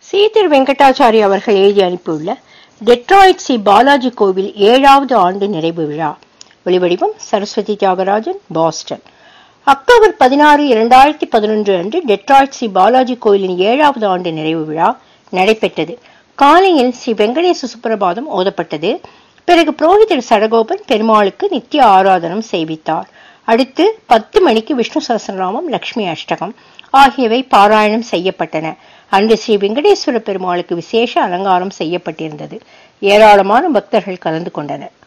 சீதர் வெங்கடாச்சாரி அவர்கள் எழுதி அனுப்பியுள்ள டெட்ராய்ட் சி பாலாஜி கோவில் ஏழாவது ஆண்டு நிறைவு விழா ஒளிவடிவம் சரஸ்வதி தியாகராஜன் பாஸ்டன் அக்டோபர் பதினாறு இரண்டாயிரத்தி பதினொன்று அன்று டெட்ராய்ட் சி பாலாஜி கோயிலின் ஏழாவது ஆண்டு நிறைவு விழா நடைபெற்றது காலையில் ஸ்ரீ வெங்கடேச சுப்பிரபாதம் ஓதப்பட்டது பிறகு புரோகிதர் சடகோபன் பெருமாளுக்கு நித்திய ஆராதனம் செய்வித்தார் அடுத்து பத்து மணிக்கு விஷ்ணு சஹஸ்ரநாமம் லட்சுமி அஷ்டகம் ஆகியவை பாராயணம் செய்யப்பட்டன அன்று ஸ்ரீ வெங்கடேஸ்வர பெருமாளுக்கு விசேஷ அலங்காரம் செய்யப்பட்டிருந்தது ஏராளமான பக்தர்கள் கலந்து கொண்டனர்